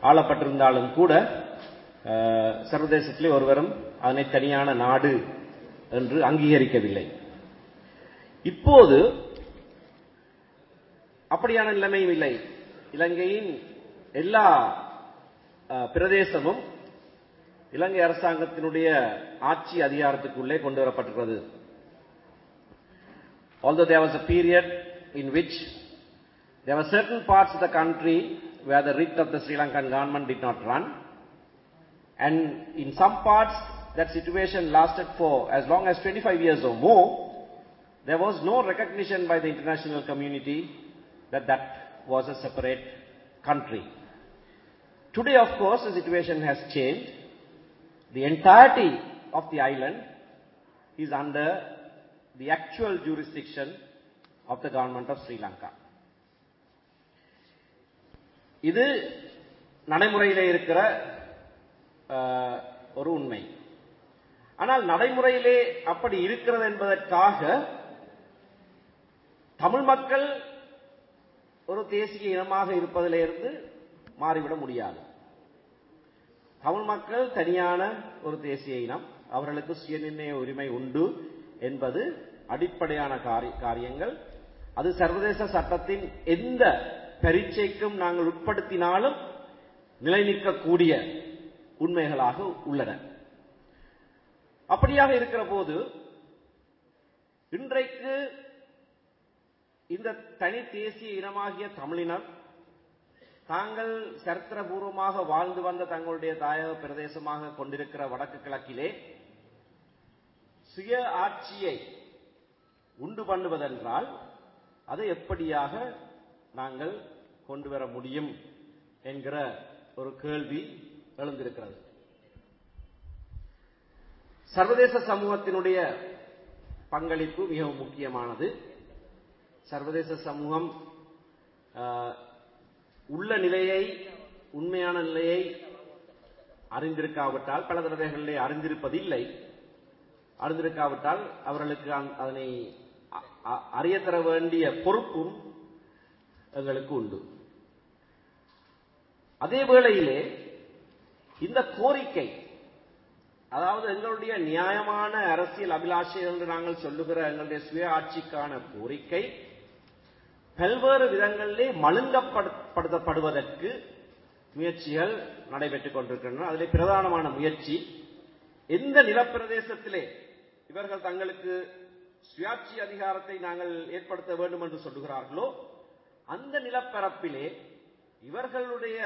ஆளப்பட்டிருந்தாலும் கூட அஹ், சர்வதேசத்திலே ஒருவரும் அதனை தனியான நாடு என்று அங்கீகரிக்கவில்லை இப்போது அப்படியான நிலைமையும் இல்லை இலங்கையின் எல்லா அஹ், பிரதேசமும் இலங்கை அரசாங்கத்தினுடைய ஆட்சி அதிகாரத்துக்குள்ளே கொண்டு வரப்பட்டிருக்கிறது although there was a period in which there were certain parts of the country where the writ of the Sri Lankan government did not run and in some parts that situation lasted for as long as 25 years or more there was no recognition by the international community that that was a separate country today of course the situation has changed the entirety of the island is under the actual jurisdiction of the government of Sri Lanka. இது நடைமுறையிலே இருக்கிற அஹ், ஒரு உண்மை ஆனால் நடைமுறையிலே அப்படி இருக்கிறது என்பதற்காக தமிழ் மக்கள் ஒரு தேசிய இனமாக இருப்பதிலிருந்து மாறிவிட முடியாது தமிழ் மக்கள் தனியான ஒரு தேசிய இனம் அவர்களுக்கு சுயநிர்ணய உரிமை உண்டு என்பது அடிப்படையான காரி- காரியங்கள் அது சர்வதேச சட்டத்தின் எந்த பரீட்சைக்கும் நாங்கள் உட்படுத்தினாலும் நிலைநிற்கக்கூடிய உண்மைகளாக உள்ளன அப்படியாக இருக்கிற போது இன்றைக்கு இந்த தனி தேசிய இனமாகிய தமிழினர் தாங்கள் சரித்திரபூர்வமாக வாழ்ந்து வந்த தங்களுடைய தாயக பிரதேசமாக கொண்டிருக்கிற வடக்கு கிழக்கிலே சுய ஆட்சியை உண்டு பண்ணுவதென்றால் அதை எப்படியாக நாங்கள் கொண்டு வர முடியும் என்கிற ஒரு கேள்வி எழுந்திருக்கிறது சர்வதேச சமூகத்தினுடைய பங்களிப்பு மிகவும் முக்கியமானது சர்வதேச சமூகம் ஆஹ், உள்ள நிலையை உண்மையான நிலையை அறிந்திருக்காவிட்டால் பல தடவைகளிலே அறிந்திருப்பதில்லை அறிந்திருக்காவிட்டால் அவர்களுக்கு அந்த- அதனை அ- அ- அறியத் தர வேண்டிய பொறுப்பும் எங்களுக்கு உண்டு அதே வேளையிலே இந்த கோரிக்கை அதாவது எங்களுடைய நியாயமான அரசியல் அபிலாஷை என்று நாங்கள் சொல்லுகிற எங்களுடைய சுய ஆட்சிக்கான கோரிக்கை பல்வேறு விதங்களிலே மழுங்கப்படுத்தப்படுவதற்கு முயற்சிகள் நடைபெற்றுக் கொண்டிருக்கின்றன அதிலே பிரதானமான முயற்சி எந்த நிலப்பிரதேசத்திலே இவர்கள் தங்களுக்கு சுயாட்சி அதிகாரத்தை நாங்கள் ஏற்படுத்த வேண்டும் என்று சொல்லுகிறார்களோ அந்த நிலப்பரப்பிலே இவர்களுடைய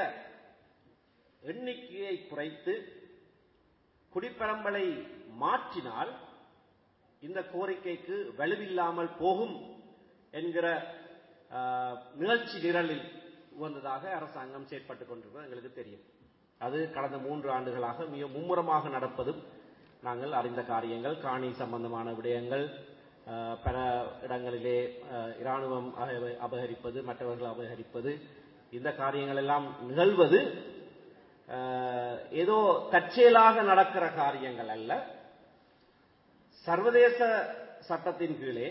எண்ணிக்கையை குறைத்து குடிப்பரம்பலை மாற்றினால் இந்த கோரிக்கைக்கு வலுவில்லாமல் போகும் என்கிற ஆஹ், நிகழ்ச்சி நிரலில் உகந்ததாக அரசாங்கம் செயற்பட்டுக் கொண்டிருப்பது எங்களுக்கு தெரியும் அது கடந்த மூன்று ஆண்டுகளாக மிக மும்முரமாக நடப்பதும் நாங்கள் அறிந்த காரியங்கள் காணி சம்பந்தமான விடயங்கள் ஆஹ், பல இடங்களிலே ஆஹ், இராணுவம் அப- அபகரிப்பது மற்றவர்கள் அபகரிப்பது இந்த காரியங்கள் எல்லாம் நிகழ்வது ஆஹ், ஏதோ தற்செயலாக நடக்கிற காரியங்கள் அல்ல சர்வதேச சட்டத்தின் கீழே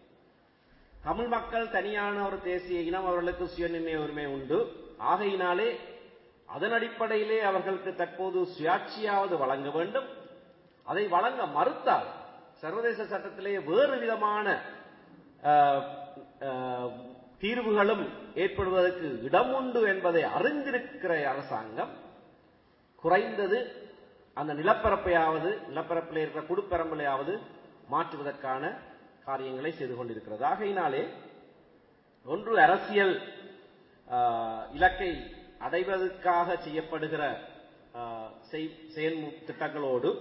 தமிழ் மக்கள் தனியான ஒரு தேசிய இனம் அவர்களுக்கு சுயநிர்ணய உரிமை உண்டு ஆகையினாலே அதன் அடிப்படையிலே அவர்களுக்கு தற்போது சுயாட்சியாவது வழங்க வேண்டும் அதை வழங்க மறுத்தால் சர்வதேச சட்டத்திலே வேறு விதமான ஆஹ், ஆஹ், தீர்வுகளும் ஏற்படுவதற்கு இடம் உண்டு என்பதை அறிந்திருக்கிற அரசாங்கம் குறைந்தது அந்த நிலப்பரப்பையாவது நிலப்பரப்பில் இருக்கிற குடுப்பரம்பலையாவது மாற்றுவதற்கான காரியங்களை செய்து கொண்டிருக்கிறது ஆகையினாலே ஒன்று அரசியல் ஆஹ், இலக்கை அடைவதற்காக செய்யப்படுகிற ஆஹ், செய்- செயல் திட்டங்களோடு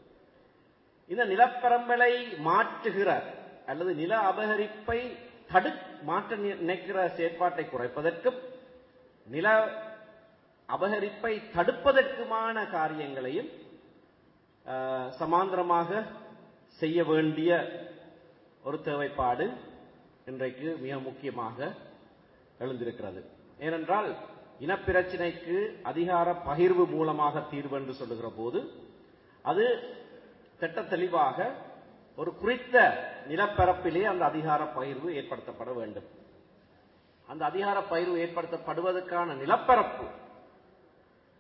இந்த நிலப்பரம்பலை மாற்றுகிற அல்லது நில அபகரிப்பை தடு மாற்ற நி- நினைக்கிற செயற்பாட்டை குறைப்பதற்கும் நில அபகரிப்பை தடுப்பதற்குமான காரியங்களையும் ஆஹ், சமாந்தரமாக செய்ய வேண்டிய ஒரு தேவைப்பாடு இன்றைக்கு மிக முக்கியமாக எழுந்திருக்கிறது ஏனென்றால் இனப்பிரச்சினைக்கு அதிகார பகிர்வு மூலமாக தீர்வு என்று சொல்லுகிற போது அது திட்ட தெளிவாக ஒரு குறித்த நிலப்பரப்பிலே அந்த அதிகார பகிர்வு ஏற்படுத்தப்பட வேண்டும் அந்த அதிகார பகிர்வு ஏற்படுத்தப்படுவதற்கான நிலப்பரப்பு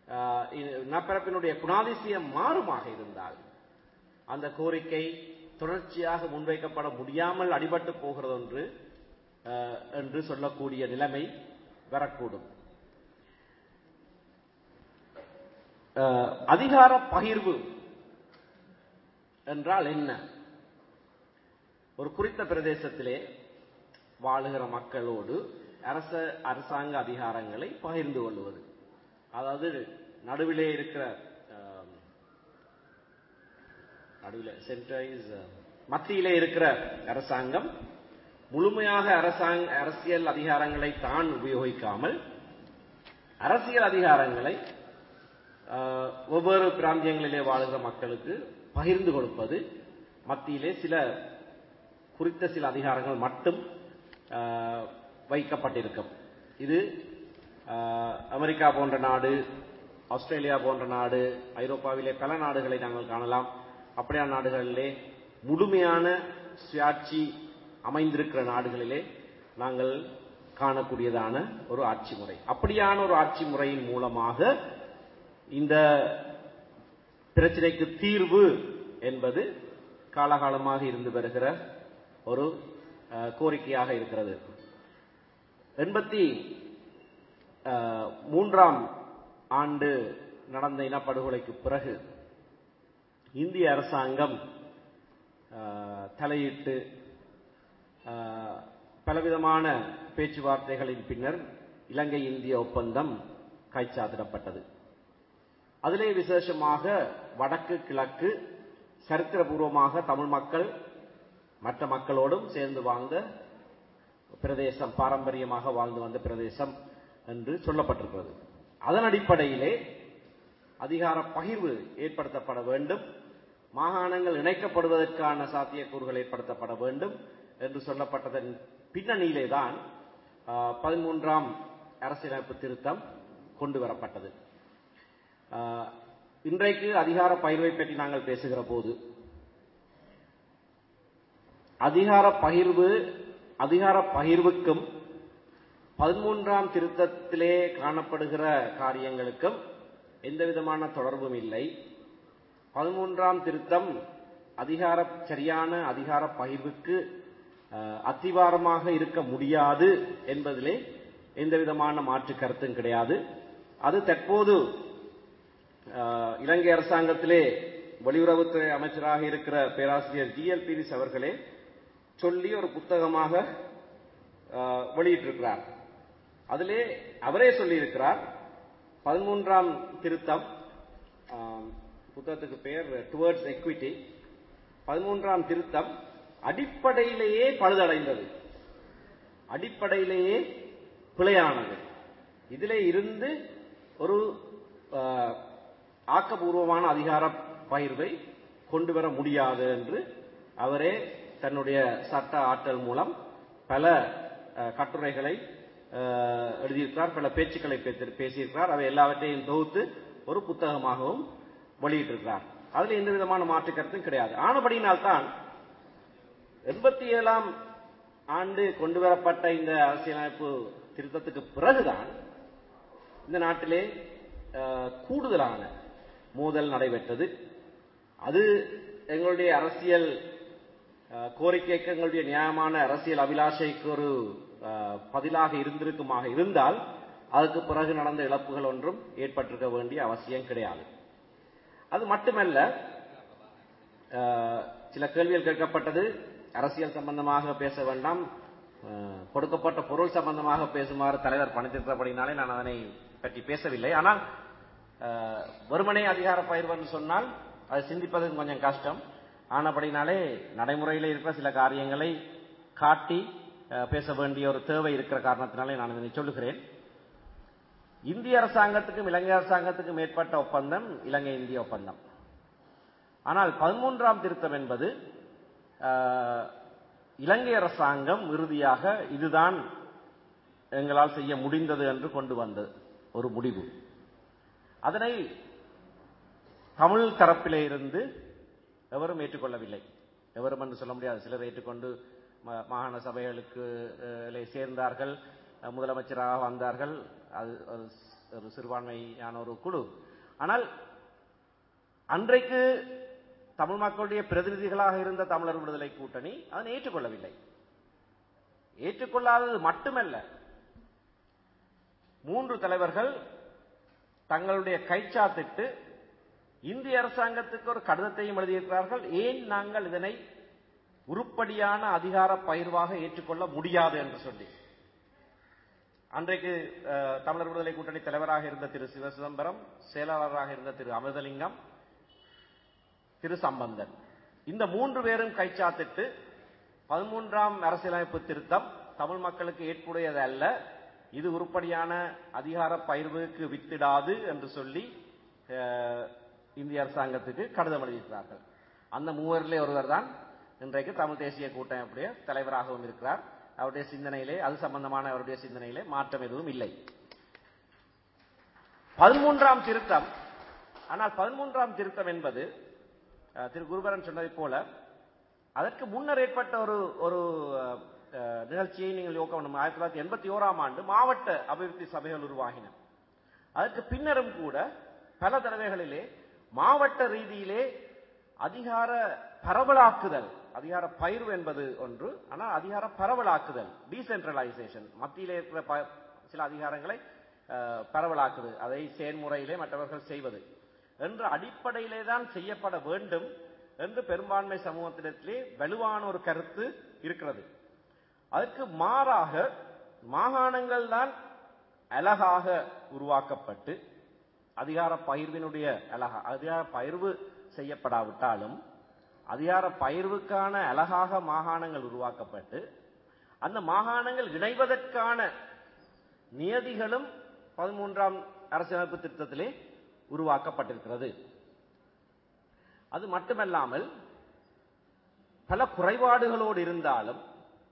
இனப்பரப்பினுடைய குணாதிசயம் மாறுமாக இருந்தால் அந்த கோரிக்கை தொடர்ச்சியாக முன்வைக்கப்பட முடியாமல் அடிபட்டு போகிறது என்று அஹ், என்று சொல்லக்கூடிய நிலைமை வரக்கூடும் அஹ், அதிகார பகிர்வு என்றால் என்ன ஒரு குறித்த பிரதேசத்திலே வாழுகிற மக்களோடு அரச அரசாங்க அதிகாரங்களை பகிர்ந்து கொள்வது அதாவது நடுவிலே இருக்கிற அஹ், நடுவில் சென்ட்ரைஸ் மத்தியிலே இருக்கிற அரசாங்கம் முழுமையாக அரசாங்க அரசியல் அதிகாரங்களை தான் உபயோகிக்காமல் அரசியல் அதிகாரங்களை ஆஹ், ஒவ்வொரு பிராந்தியங்களிலே வாழுகிற மக்களுக்கு பகிர்ந்து கொடுப்பது மத்தியிலே சில குறித்த சில அதிகாரங்கள் மட்டும் ஆஹ், வைக்கப்பட்டிருக்கும் இது ஆஹ், அமெரிக்கா போன்ற நாடு ஆஸ்திரேலியா போன்ற நாடு ஐரோப்பாவிலே பல நாடுகளை நாங்கள் காணலாம் அப்படியான நாடுகளிலே முழுமையான சுயாட்சி அமைந்திருக்கிற நாடுகளிலே நாங்கள் காணக்கூடியதான ஒரு ஆட்சி முறை அப்படியான ஒரு ஆட்சி முறையின் மூலமாக இந்த பிரச்சனைக்கு தீர்வு என்பது காலகாலமாக இருந்து வருகிற ஒரு அஹ், கோரிக்கையாக இருக்கிறது எண்பத்தி அஹ், மூன்றாம் ஆண்டு நடந்த இனப்படுகொலைக்கு பிறகு இந்திய அரசாங்கம் அஹ், தலையிட்டு அஹ், பலவிதமான பேச்சுவார்த்தைகளின் பின்னர் இலங்கை இந்திய ஒப்பந்தம் கைச்சாத்திடப்பட்டது அதிலே விசேஷமாக வடக்கு கிழக்கு சரித்திரபூர்வமாக தமிழ் மக்கள் மற்ற மக்களோடும் சேர்ந்து வாழ்ந்த பிரதேசம் பாரம்பரியமாக வாழ்ந்து வந்த பிரதேசம் என்று சொல்லப்பட்டிருக்கிறது அதன் அடிப்படையிலே அதிகார பகிர்வு ஏற்படுத்தப்பட வேண்டும் மாகாணங்கள் இணைக்கப்படுவதற்கான சாத்தியக்கூறுகள் ஏற்படுத்தப்பட வேண்டும் என்று சொல்லப்பட்டதன் பின்னணியிலே தான் பதிமூன்றாம் அரசியலமைப்பு திருத்தம் கொண்டு வரப்பட்டது ஆஹ், இன்றைக்கு அதிகார பகிர்வை பற்றி நாங்கள் பேசுகிற போது அதிகார பகிர்வு அதிகார பகிர்வுக்கும் பதிமூன்றாம் திருத்தத்திலே காணப்படுகிற காரியங்களுக்கும் எந்த விதமான தொடர்பும் இல்லை பதிமூன்றாம் திருத்தம் அதிகார சரியான அதிகார பகிர்வுக்கு அஹ், அத்திவாரமாக இருக்க முடியாது என்பதிலே எந்த விதமான மாற்று கருத்தும் கிடையாது அது தற்போது அஹ், இலங்கை அரசாங்கத்திலே வெளியுறவுத்துறை அமைச்சராக இருக்கிற பேராசிரியர் ஜி எல் பீரிஸ் அவர்களே சொல்லி ஒரு புத்தகமாக அஹ், வெளியிட்டிருக்கிறார் அதிலே அவரே சொல்லியிருக்கிறார் பதிமூன்றாம் திருத்தம் ஆம், புத்தகத்துக்கு பெயர் டுவர்ட்ஸ் எக்விட்டி பதிமூன்றாம் திருத்தம் அடிப்படையிலேயே பழுதடைந்தது அடிப்படையிலேயே பிழையானது இதிலே இருந்து ஒரு ஆஹ், ஆக்கபூர்வமான அதிகார பகிர்வை கொண்டு வர முடியாது என்று அவரே தன்னுடைய சட்ட ஆற்றல் மூலம் பல அஹ், கட்டுரைகளை அஹ், எழுதியிருக்கிறார் பல பேச்சுக்களை பேசி- பேசியிருக்கிறார் அவை எல்லாவற்றையும் தொகுத்து ஒரு புத்தகமாகவும் வெளியிட்டிருக்கிறார் அதுல எந்த விதமான மாற்று கருத்தும் கிடையாது ஆனபடியினால்தான் எண்பத்தி ஏழாம் ஆண்டு கொண்டு வரப்பட்ட இந்த அரசியலமைப்பு திருத்தத்துக்கு பிறகுதான் இந்த நாட்டிலே அஹ், கூடுதலான மோதல் நடைபெற்றது அது எங்களுடைய அரசியல் அஹ், கோரிக்கைக்கு எங்களுடைய நியாயமான அரசியல் அபிலாஷைக்கு ஒரு அஹ், பதிலாக இருந்திருக்குமாக இருந்தால் அதுக்கு பிறகு நடந்த இழப்புகள் ஒன்றும் ஏற்பட்டிருக்க வேண்டிய அவசியம் கிடையாது அது மட்டுமல்ல அஹ், சில கேள்விகள் கேட்கப்பட்டது அரசியல் சம்பந்தமாக பேச வேண்டாம் அஹ், கொடுக்கப்பட்ட பொருள் சம்பந்தமாக பேசுமாறு தலைவர் பணித்திருக்கிறபடினாலே நான் அதனை பற்றி பேசவில்லை ஆனால் அஹ், வெறுமனே அதிகார பயிர்வன்னு சொன்னால் அது சிந்திப்பது கொஞ்சம் கஷ்டம் ஆனபடினாலே நடைமுறையில் இருக்கிற சில காரியங்களை காட்டி அஹ், பேச வேண்டிய ஒரு தேவை இருக்கிற காரணத்தினாலே நான் இதனை சொல்லுகிறேன் இந்திய அரசாங்கத்துக்கும் இலங்கை அரசாங்கத்துக்கும் மேற்பட்ட ஒப்பந்தம் இலங்கை இந்திய ஒப்பந்தம் ஆனால் பதிமூன்றாம் திருத்தம் என்பது ஆஹ், இலங்கை அரசாங்கம் இறுதியாக இதுதான் எங்களால் செய்ய முடிந்தது என்று கொண்டு வந்தது ஒரு முடிவு அதனை தமிழ் தரப்பிலே இருந்து எவரும் ஏற்றுக்கொள்ளவில்லை எவரும் என்று சொல்ல முடியாது சிலர் ஏற்றுக்கொண்டு ம- மாகாண சபைகளுக்கு அஹ், லே சேர்ந்தார்கள் அஹ், முதலமைச்சராக வந்தார்கள் அது ஒரு ஸ்- ஒரு சிறுபான்மையான ஒரு குழு ஆனால் அன்றைக்கு தமிழ் மக்களுடைய பிரதிநிதிகளாக இருந்த தமிழர் விடுதலை கூட்டணி அதனை ஏற்றுக்கொள்ளவில்லை ஏற்றுக்கொள்ளாதது மட்டுமல்ல மூன்று தலைவர்கள் தங்களுடைய கைச்சாத்திட்டு இந்திய அரசாங்கத்துக்கு ஒரு கடிதத்தையும் எழுதியிருக்கிறார்கள் ஏன் நாங்கள் இதனை உருப்படியான அதிகார பயிர்வாக ஏற்றுக்கொள்ள முடியாது என்று சொல்லி அன்றைக்கு அஹ், தமிழர் விடுதலை கூட்டணி தலைவராக இருந்த திரு சிவசிதம்பரம் செயலாளராக இருந்த திரு அமிர்தலிங்கம் திரு சம்பந்தன் இந்த மூன்று பேரும் கைச்சாத்திட்டு பதிமூன்றாம் அரசியலமைப்பு திருத்தம் தமிழ் மக்களுக்கு ஏற்புடையது அல்ல இது உருப்படியான அதிகார பயிர்வுக்கு வித்திடாது என்று சொல்லி அஹ், இந்திய அரசாங்கத்துக்கு கடிதம் எழுதியிருக்கிறார்கள் அந்த மூவரிலே ஒருவர் தான் இன்றைக்கு தமிழ் தேசிய கூட்டமைப்புடைய தலைவராகவும் இருக்கிறார் அவருடைய சிந்தனையிலே அது சம்பந்தமான அவருடைய சிந்தனையிலே மாற்றம் எதுவும் இல்லை பதிமூன்றாம் திருத்தம் ஆனால் பதிமூன்றாம் திருத்தம் என்பது அஹ், திரு குருபரன் சொன்னதைப் போல அதற்கு முன்னர் ஏற்பட்ட ஒரு ஒரு அஹ், அஹ், நிகழ்ச்சியை நீங்கள் யோக்க வேண்டும் ஆயிரத்தி தொள்ளாயிரத்தி எண்பத்தி ஓராம் ஆண்டு மாவட்ட அபிவிருத்தி சபைகள் உருவாகின அதற்கு பின்னரும் கூட பல தடவைகளிலே மாவட்ட ரீதியிலே அதிகார பரவலாக்குதல் அதிகார பயிர்வு என்பது ஒன்று ஆனால் அதிகார பரவலாக்குதல் டீசென்ட்ரலைசேஷன் மத்தியிலே இருக்கிற ப- சில அதிகாரங்களை அஹ், பரவலாக்குது அதை செயல்முறையிலே மற்றவர்கள் செய்வது என்ற அடிப்படையிலே தான் செய்யப்பட வேண்டும் என்று பெரும்பான்மை சமூகத்திடத்திலே வலுவான ஒரு கருத்து இருக்கிறது அதற்கு மாறாக மாகாணங்கள் தான் அழகாக உருவாக்கப்பட்டு அதிகார பயிர்வினுடைய அழகா அதிகார பயிர்வு செய்யப்படாவிட்டாலும் அதிகார பயிர்வுக்கான அழகாக மாகாணங்கள் உருவாக்கப்பட்டு அந்த மாகாணங்கள் இணைவதற்கான நியதிகளும் பதிமூன்றாம் அரசியலமைப்பு திட்டத்திலே உருவாக்கப்பட்டிருக்கிறது அது மட்டுமல்லாமல் பல குறைபாடுகளோடு இருந்தாலும்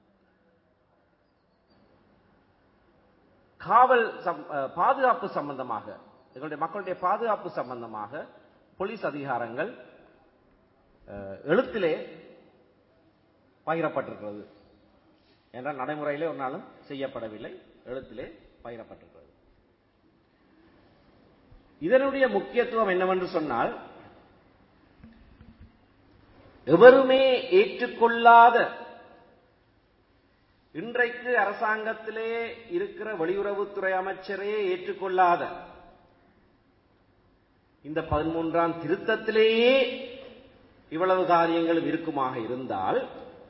காவல் சம்- அஹ், பாதுகாப்பு சம்பந்தமாக எங்களுடைய மக்களுடைய பாதுகாப்பு சம்பந்தமாக போலீஸ் அதிகாரங்கள் அஹ், எழுத்திலே பகிரப்பட்டிருக்கிறது என்ற நடைமுறையிலே ஒரு நாளும் செய்யப்படவில்லை எழுத்திலே பகிரப்பட்டிருக்கிறது இதனுடைய முக்கியத்துவம் என்னவென்று சொன்னால் எவருமே ஏற்றுக்கொள்ளாத இன்றைக்கு அரசாங்கத்திலே இருக்கிற வெளியுறவுத்துறை அமைச்சரே ஏற்றுக்கொள்ளாத இந்த பதிமூன்றாம் திருத்தத்திலேயே இவ்வளவு காரியங்களும் இருக்குமாக இருந்தால்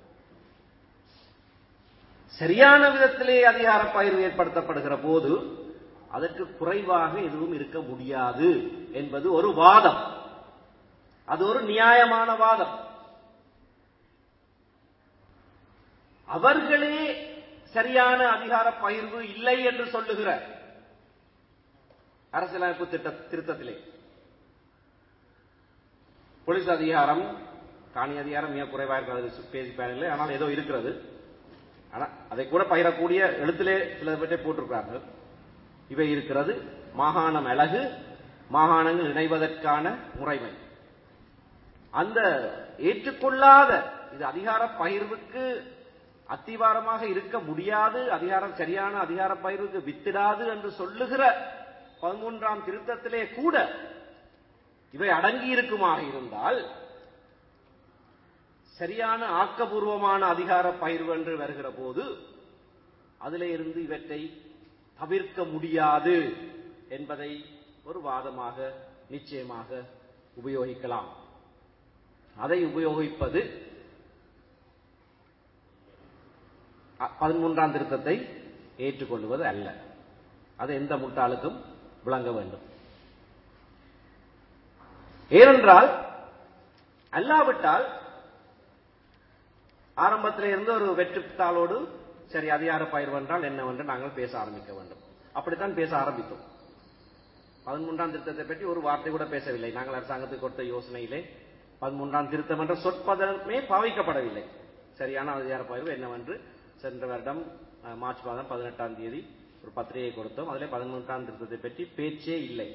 சரியான விதத்திலே அதிகார பயிர்வு ஏற்படுத்தப்படுகிற போது அதற்கு குறைவாக எதுவும் இருக்க முடியாது என்பது ஒரு வாதம் அது ஒரு நியாயமான வாதம் அவர்களே சரியான அதிகார பகிர்வு இல்லை என்று சொல்லுகிற அரசியலமைப்பு திட்ட திருத்தத்திலே போலீஸ் அதிகாரம் காணி அதிகாரம் மிக குறைவாக இருக்கிறது பேசி பயனில்லை ஆனால் ஏதோ இருக்கிறது ஆனால் அதை கூட பகிரக்கூடிய எழுத்திலே சில பற்றி போட்டிருக்கிறார்கள் இவை இருக்கிறது மாகாணம் அழகு மாகாணங்கள் இணைவதற்கான முறைமை அந்த ஏற்றுக்கொள்ளாத இது அதிகார பகிர்வுக்கு அத்திவாரமாக இருக்க முடியாது அதிகாரம் சரியான அதிகார பயிர்வுக்கு வித்திடாது என்று சொல்லுகிற பதிமூன்றாம் திருத்தத்திலே கூட இவை அடங்கி இருக்குமாக இருந்தால் சரியான ஆக்கபூர்வமான அதிகார பயிர்வு என்று வருகிற போது அதிலே இருந்து இவற்றை தவிர்க்க முடியாது என்பதை ஒரு வாதமாக நிச்சயமாக உபயோகிக்கலாம் அதை உபயோகிப்பது அ- பதிமூன்றாம் திருத்தத்தை ஏற்றுக்கொள்வது அல்ல அது எந்த முட்டாளுக்கும் விளங்க வேண்டும் ஏனென்றால் அல்லாவிட்டால் ஆரம்பத்தில் இருந்து ஒரு வெற்றுத்தாளோடு சரி அதிகார பயிர்வு என்றால் என்னவென்று நாங்கள் பேச ஆரம்பிக்க வேண்டும் அப்படித்தான் பேச ஆரம்பித்தோம் பதிமூன்றாம் திருத்தத்தை பற்றி ஒரு வார்த்தை கூட பேசவில்லை நாங்கள் அரசாங்கத்துக்கு கொடுத்த யோசனையிலே பதிமூன்றாம் திருத்தம் என்ற சொற்பதமே பாவிக்கப்படவில்லை சரியான அதிகார பயிர்வு என்னவென்று சென்ற வருடம் அஹ், மார்ச் மாதம் பதினெட்டாம் தேதி ஒரு பத்திரிகை கொடுத்தோம் அதிலே பதிமூன்றாம் திருத்தத்தை பற்றி பேச்சே இல்லை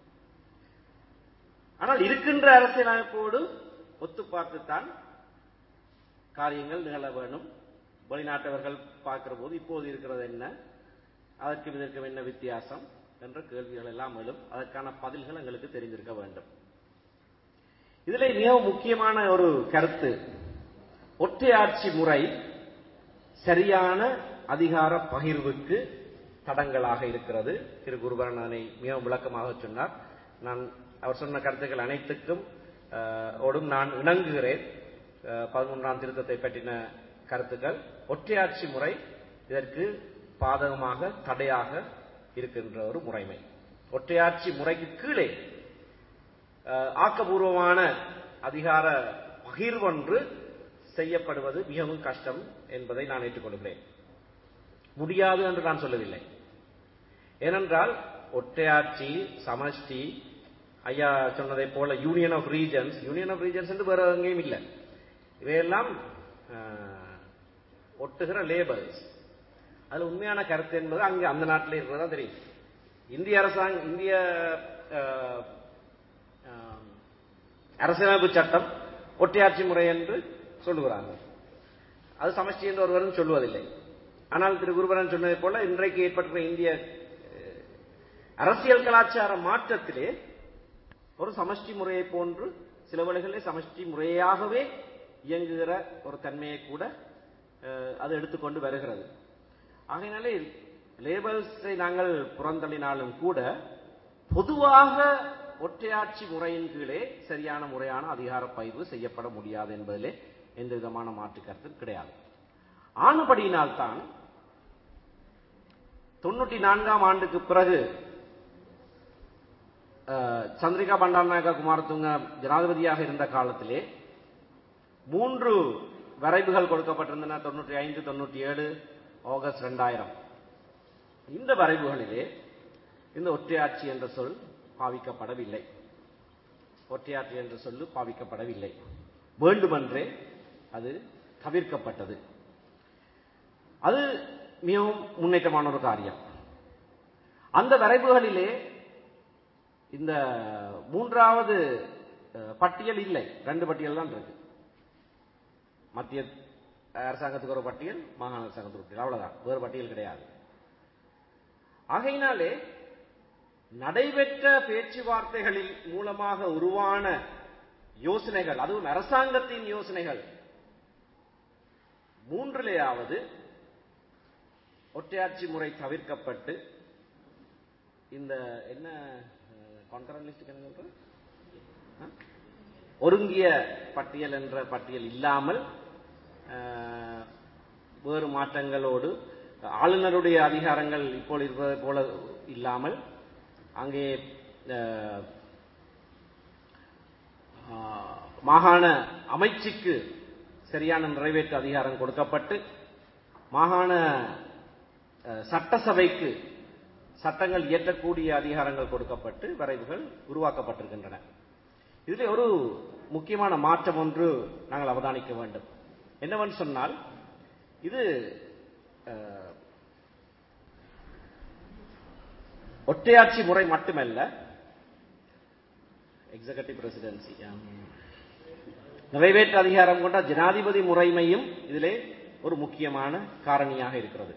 ஆனால் இருக்கின்ற அரசியலமைப்போடு ஒத்து பார்த்துத்தான் காரியங்கள் நிகழ வேணும் வெளிநாட்டவர்கள் பார்க்கிற போது இப்போது இருக்கிறது என்ன அதற்கும் இதற்கும் என்ன வித்தியாசம் என்ற கேள்விகள் எல்லாம் எழும் அதற்கான பதில்கள் எங்களுக்கு தெரிந்திருக்க வேண்டும் இதிலே மிகவும் முக்கியமான ஒரு கருத்து ஒற்றையாட்சி முறை சரியான அதிகார பகிர்வுக்கு தடங்களாக இருக்கிறது திரு குருபரன் அதனை மிகவும் விளக்கமாக சொன்னார் நான் அவர் சொன்ன கருத்துக்கள் அனைத்துக்கும் அஹ், ஓடும் நான் இணங்குகிறேன் அஹ், பதிமூன்றாம் திருத்தத்தை பற்றின கருத்துக்கள் ஒற்றையாட்சி முறை இதற்கு பாதகமாக தடையாக இருக்கின்ற ஒரு முறைமை ஒற்றையாட்சி முறைக்கு கீழே அஹ், ஆக்கபூர்வமான அதிகார பகிர்வொன்று செய்யப்படுவது மிகவும் கஷ்டம் என்பதை நான் ஏற்றுக்கொள்கிறேன் முடியாது என்று நான் சொல்லவில்லை ஏனென்றால் ஒற்றையாட்சி சமஷ்டி ஐயா சொன்னதைப் போல union of regions union of regions என்று வேற எங்கேயும் இல்லை இவையெல்லாம் அஹ், ஒட்டுகிற லேபல்ஸ் அதுல உண்மையான கருத்து என்பது அங்க அந்த நாட்டில் இருக்கிறதா தெரியும் இந்திய அரசாங்கம் இந்திய அஹ், அஹ், அரசியலமைப்பு சட்டம் ஒற்றையாட்சி முறை என்று சொல்லுகிறாங்க அது சமஷ்டி என்று ஒருவரும் சொல்வதில்லை ஆனால் திரு குருபரன் சொன்னதை போல இன்றைக்கு ஏற்பட்டுள்ள இந்திய அஹ், அரசியல் கலாச்சார மாற்றத்திலே ஒரு சமஷ்டி முறையை போன்று சில வேளைகளிலே சமஷ்டி முறையாகவே இயங்குகிற ஒரு தன்மையை கூட அஹ், அது எடுத்துக்கொண்டு வருகிறது ஆகையினாலே லேபல்ஸை நாங்கள் புறந்தள்ளினாலும் கூட பொதுவாக ஒற்றையாட்சி முறையின் கீழே சரியான முறையான அதிகார பயிர்வு செய்யப்பட முடியாது என்பதிலே எந்த விதமான மாற்று கருத்தும் கிடையாது ஆனபடியினால்தான் தொண்ணூற்றி நான்காம் ஆண்டுக்கு பிறகு அஹ், சந்திரிகா பண்டாரநாயகா குமாரதுங்க ஜனாதிபதியாக இருந்த காலத்திலே மூன்று வரைவுகள் கொடுக்கப்பட்டிருந்தன தொண்ணூற்றி ஐந்து தொண்ணூற்றி ஏழு ஆகஸ்ட் ரெண்டாயிரம் இந்த வரைவுகளிலே இந்த ஒற்றையாட்சி என்ற சொல் பாவிக்கப்படவில்லை ஒற்றையாட்சி என்ற சொல்லு பாவிக்கப்படவில்லை வேண்டுமென்றே அது தவிர்க்கப்பட்டது அது மிகவும் முன்னேற்றமான ஒரு காரியம் அந்த வரைவுகளிலே இந்த மூன்றாவது அஹ், பட்டியல் இல்லை ரெண்டு பட்டியல் தான் இருக்கு மத்திய அரசாங்கத்துக்கு ஒரு பட்டியல் மாகாண அரசாங்கத்துக்கு ஒரு பட்டியல் அவ்வளவுதான் வேறு பட்டியல் கிடையாது ஆகையினாலே நடைபெற்ற பேச்சுவார்த்தைகளில் மூலமாக உருவான யோசனைகள் அதுவும் அரசாங்கத்தின் யோசனைகள் மூன்றிலேயாவது ஒற்றையாட்சி முறை தவிர்க்கப்பட்டு இந்த என்ன கான்கரன் லிஸ்ட் என்ன சொல்றது? ஆ? ஒருங்கிய பட்டியல் என்ற பட்டியல் இல்லாமல் அஹ், வேறு மாற்றங்களோடு ஆளுநருடைய அதிகாரங்கள் இப்போ இருப்பது போல இல்லாமல் அங்கே அஹ், ஆஹ், மாகாண அமைச்சுக்கு சரியான நிறைவேற்று அதிகாரம் கொடுக்கப்பட்டு மாகாண அஹ், சட்டசபைக்கு சட்டங்கள் இயற்றக்கூடிய அதிகாரங்கள் கொடுக்கப்பட்டு வரைவுகள் உருவாக்கப்பட்டிருக்கின்றன இதில் ஒரு முக்கியமான மாற்றம் ஒன்று நாங்கள் அவதானிக்க வேண்டும் என்னவென்று சொன்னால் இது அஹ், ஒற்றையாட்சி முறை மட்டுமல்ல எக்ஸிகட்டிவ் பிரசிடென்சி நிறைவேற்று அதிகாரம் கொண்ட ஜனாதிபதி முறைமையும் இதிலே ஒரு முக்கியமான காரணியாக இருக்கிறது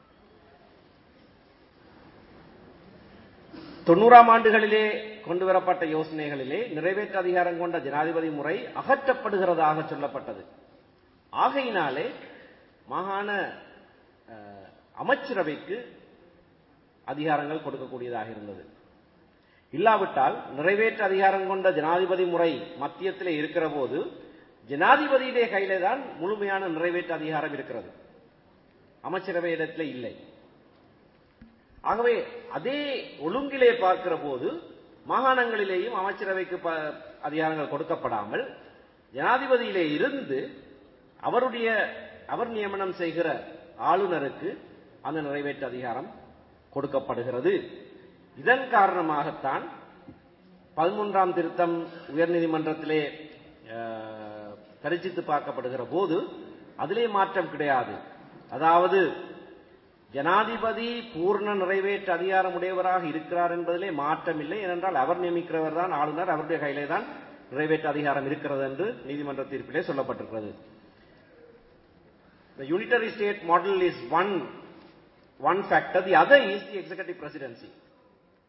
தொண்ணூறாம் ஆண்டுகளிலே கொண்டு வரப்பட்ட யோசனைகளிலே நிறைவேற்று அதிகாரம் கொண்ட ஜனாதிபதி முறை அகற்றப்படுகிறதாக சொல்லப்பட்டது ஆகையினாலே மாகாண அஹ், அமைச்சரவைக்கு அதிகாரங்கள் கொடுக்கக்கூடியதாக இருந்தது இல்லாவிட்டால் நிறைவேற்று அதிகாரம் கொண்ட ஜனாதிபதி முறை மத்தியத்திலே இருக்கிற போது ஜனாதிபதியுடைய கையிலே தான் முழுமையான நிறைவேற்று அதிகாரம் இருக்கிறது அமைச்சரவை இடத்திலே இல்லை ஆகவே அதே ஒழுங்கிலே பார்க்கிற போது மாகாணங்களிலேயும் அமைச்சரவைக்கு ப- அதிகாரங்கள் கொடுக்கப்படாமல் ஜனாதிபதியிலே இருந்து அவருடைய அவர் நியமனம் செய்கிற ஆளுநருக்கு அந்த நிறைவேற்று அதிகாரம் கொடுக்கப்படுகிறது இதன் காரணமாகத்தான் பதிமூன்றாம் திருத்தம் உயர்நீதிமன்றத்திலே அஹ், பரிசித்து பார்க்கப்படுகிற போது அதிலே மாற்றம் கிடையாது அதாவது ஜனாதிபதி பூர்ண நிறைவேற்று அதிகாரம் உடையவராக இருக்கிறார் என்பதிலே மாற்றம் இல்லை ஏனென்றால் அவர் நியமிக்கிறவர் தான் ஆளுநர் அவருடைய கையிலே தான் நிறைவேற்று அதிகாரம் இருக்கிறது என்று நீதிமன்ற தீர்ப்பிலே சொல்லப்பட்டிருக்கிறது The unitary state model is one, one factor. The other is the executive presidency.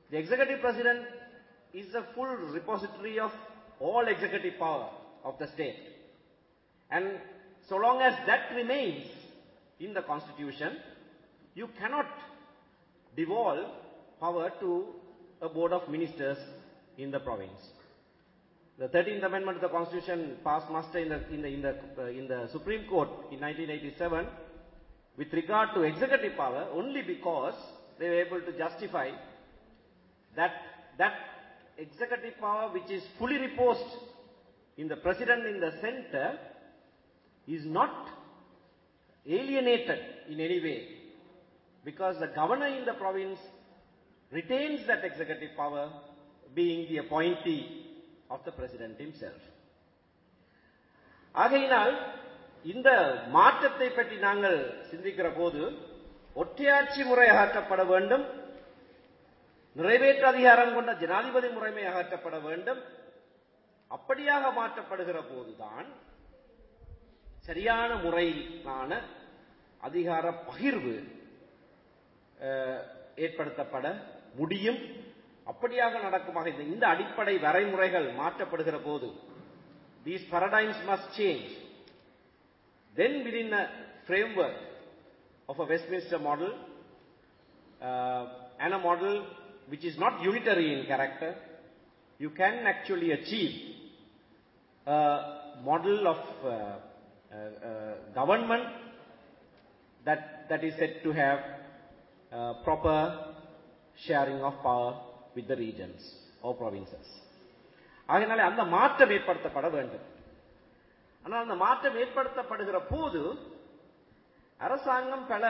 The executive president is the full repository of all executive power of the state. And so long as that remains in the constitution, you cannot devolve power to a board of ministers in the province. The 13th Amendment to the Constitution passed muster in the, in the, in the, uh, in the Supreme Court in 1987 with regard to executive power only because they were able to justify that that executive power which is fully reposed in the president in the center is not alienated in any way because the governor in the province retains that executive power being the appointee of the president himself. ஆகையினால் இந்த மாற்றத்தை பற்றி நாங்கள் சிந்திக்கிற போது ஒற்றையாட்சி முறை அகற்றப்பட வேண்டும் நிறைவேற்று அதிகாரம் கொண்ட ஜனாதிபதி முறைமை அகற்றப்பட வேண்டும் அப்படியாக மாற்றப்படுகிற போதுதான் சரியான முறையிலான அதிகார பகிர்வு அஹ், ஏற்படுத்தப்பட முடியும் அப்படியாக நடக்குமாக இந்த- இந்த அடிப்படை வரைமுறைகள் மாற்றப்படுகிற போது these paradigms must change then within a framework of a Westminster model uh, and a model which is not unitary in character, you can actually achieve a model of uh, uh, uh, government that, that is said to have uh, proper sharing of power with the regions or provinces. ஆகையினாலே அந்த மாற்றம் ஏற்படுத்தப்பட வேண்டும் ஆனால் அந்த மாற்றம் ஏற்படுத்தப்படுகிற போது அரசாங்கம் பல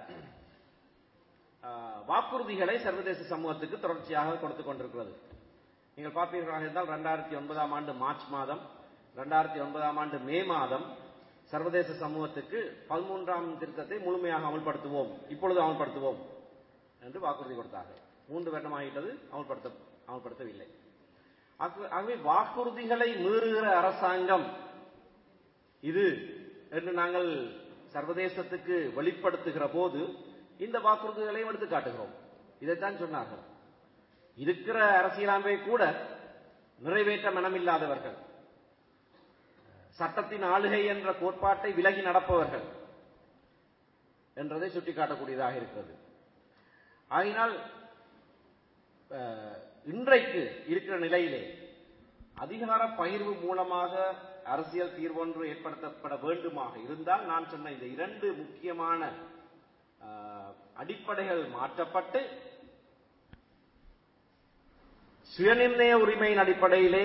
ஆஹ், வாக்குறுதிகளை சர்வதேச சமூகத்துக்கு தொடர்ச்சியாக கொடுத்துக் கொண்டிருக்கிறது நீங்கள் பார்ப்பீர்களாக இருந்தால் ரெண்டாயிரத்தி ஒன்பதாம் ஆண்டு மார்ச் மாதம் ரெண்டாயிரத்தி ஒன்பதாம் ஆண்டு மே மாதம் சர்வதேச சமூகத்துக்கு பதிமூன்றாம் திருத்தத்தை முழுமையாக அமல்படுத்துவோம் இப்பொழுது அமல்படுத்துவோம் என்று வாக்குறுதி கொடுத்தார்கள் மூன்று வருடமாகிட்டது அமல்படுத்த அமல்படுத்தவில்லை ஆக- ஆகவே வாக்குறுதிகளை மீறுகிற அரசாங்கம் இது என்று நாங்கள் சர்வதேசத்துக்கு வெளிப்படுத்துகிற போது இந்த வாக்குறுதிகளையும் எடுத்து காட்டுகிறோம் இதைத்தான் சொன்னார்கள் இருக்கிற அரசியலமைப்பை கூட நிறைவேற்ற மனமில்லாதவர்கள் சட்டத்தின் ஆளுகை என்ற கோட்பாட்டை விலகி நடப்பவர்கள் என்றதை சுட்டிக்காட்டக்கூடியதாக இருக்கிறது ஆகினால் அஹ், இன்றைக்கு இருக்கிற நிலையிலே அதிகார பகிர்வு மூலமாக அரசியல் தீர்வொன்று ஏற்படுத்தப்பட வேண்டுமாக இருந்தால் நான் சொன்ன இந்த இரண்டு முக்கியமான அஹ், அடிப்படைகள் மாற்றப்பட்டு சுயநிர்ணய உரிமையின் அடிப்படையிலே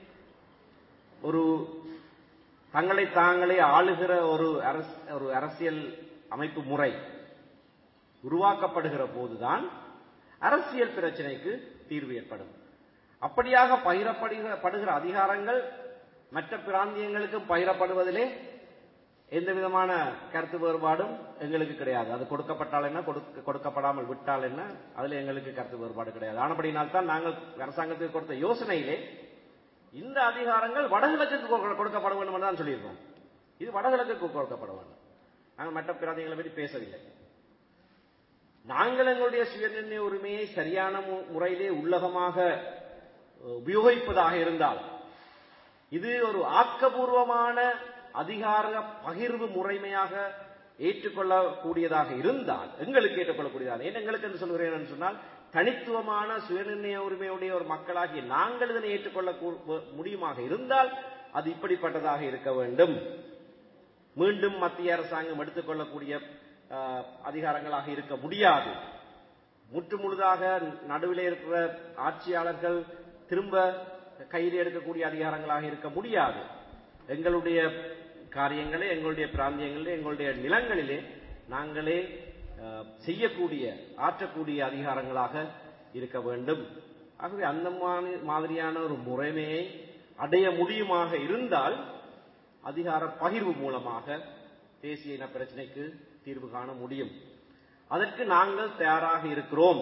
ஒரு தங்களை தாங்களே ஆளுகிற ஒரு அரச ஒரு அரசியல் அமைப்பு முறை உருவாக்கப்படுகிற போதுதான் அரசியல் பிரச்சனைக்கு தீர்வு ஏற்படும் அப்படியாக பகிரப்படுகிற படுகிற அதிகாரங்கள் மற்ற பிராந்தியங்களுக்கும் பகிரப்படுவதிலே எந்த விதமான கருத்து வேறுபாடும் எங்களுக்கு கிடையாது அது கொடுக்கப்பட்டால் என்ன கொடுக்க- கொடுக்கப்படாமல் விட்டால் என்ன அதுல எங்களுக்கு கருத்து வேறுபாடு கிடையாது ஆனபடினால் தான் நாங்கள் அரசாங்கத்துக்கு கொடுத்த யோசனையிலே இந்த அதிகாரங்கள் வடகிழக்குக்கு கொ- கொடுக்கப்பட வேண்டும் என்று தான் சொல்லியிருக்கோம் இது வடகிழக்குக்கு கொடுக்கப்பட வேண்டும் நாங்கள் மற்ற பிராந்தியங்களை பற்றி பேசவில்லை நாங்கள் எங்களுடைய சுயநிர்ணய உரிமையை சரியான மு- முறையிலே உள்ளகமாக அஹ், உபயோகிப்பதாக இருந்தால் இது ஒரு ஆக்கபூர்வமான அதிகார பகிர்வு முறைமையாக ஏற்றுக்கொள்ளக்கூடியதாக இருந்தால் எங்களுக்கு ஏற்றுக்கொள்ளக்கூடியதாக ஏன் எங்களுக்கு என்று சொல்கிறேன் என்று சொன்னால் தனித்துவமான சுயநிர்ணய உரிமையுடைய ஒரு மக்களாகிய நாங்கள் இதனை ஏற்றுக்கொள்ள கூ- முடியுமாக இருந்தால் அது இப்படிப்பட்டதாக இருக்க வேண்டும் மீண்டும் மத்திய அரசாங்கம் எடுத்துக்கொள்ளக்கூடிய அஹ், அதிகாரங்களாக இருக்க முடியாது முற்று முழுதாக நடுவில் இருக்கிற ஆட்சியாளர்கள் திரும்ப கையில் எடுக்கக்கூடிய அதிகாரங்களாக இருக்க முடியாது எங்களுடைய காரியங்களை எங்களுடைய பிராந்தியங்களிலே எங்களுடைய நிலங்களிலே நாங்களே அஹ், செய்யக்கூடிய ஆற்றக்கூடிய அதிகாரங்களாக இருக்க வேண்டும் ஆகவே அந்த மா- மாதிரியான ஒரு முறைமையை அடைய முடியுமாக இருந்தால் அதிகார பகிர்வு மூலமாக தேசிய இன பிரச்சனைக்கு தீர்வு காண முடியும் அதற்கு நாங்கள் தயாராக இருக்கிறோம்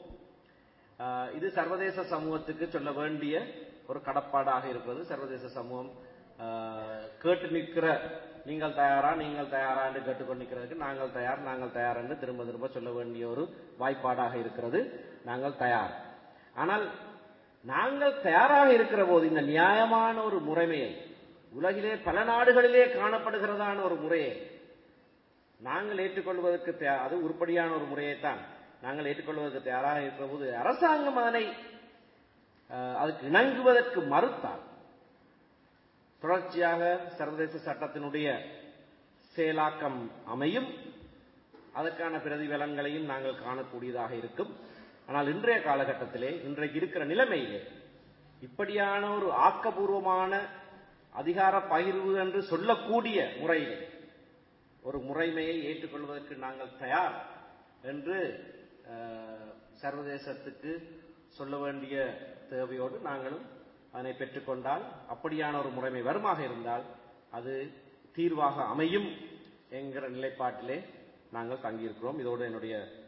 ஆஹ் இது சர்வதேச சமூகத்துக்கு சொல்ல வேண்டிய ஒரு கடப்பாடாக இருக்கிறது சர்வதேச சமூகம் ஆஹ் கேட்டு நிற்கிற நீங்கள் தயாரா நீங்கள் தயாரா என்று கேட்டுக்கொண்டு நிற்கிறதுக்கு நாங்கள் தயார் நாங்கள் தயார் என்று திரும்ப திரும்ப சொல்ல வேண்டிய ஒரு வாய்ப்பாடாக இருக்கிறது நாங்கள் தயார் ஆனால் நாங்கள் தயாராக இருக்கிற போது இந்த நியாயமான ஒரு முறைமையை உலகிலே பல நாடுகளிலே காணப்படுகிறதான ஒரு முறையை நாங்கள் ஏற்றுக்கொள்வதற்கு தயா- அது உருப்படியான ஒரு முறையைத்தான் நாங்கள் ஏற்றுக்கொள்வதற்கு தயாராக இருக்கிற போது அரசாங்கம் அதனை அஹ், அதுக்கு இணங்குவதற்கு மறுத்தால் தொடர்ச்சியாக சர்வதேச சட்டத்தினுடைய செயலாக்கம் அமையும் அதற்கான பிரதிபலன்களையும் நாங்கள் காணக்கூடியதாக இருக்கும் ஆனால் இன்றைய காலகட்டத்திலே இன்றைக்கு இருக்கிற நிலைமையிலே இப்படியான ஒரு ஆக்கபூர்வமான அதிகார பகிர்வு என்று சொல்லக்கூடிய முறையிலே ஒரு முறைமையை ஏற்றுக்கொள்வதற்கு நாங்கள் தயார் என்று அஹ், சர்வதேசத்துக்கு சொல்ல வேண்டிய தேவையோடு நாங்களும் அதனை பெற்றுக்கொண்டால் அப்படியான ஒரு முறைமை வருமாக இருந்தால் அது தீர்வாக அமையும் என்கிற நிலைப்பாட்டிலே நாங்கள் தங்கியிருக்கிறோம் இதோடு என்னுடைய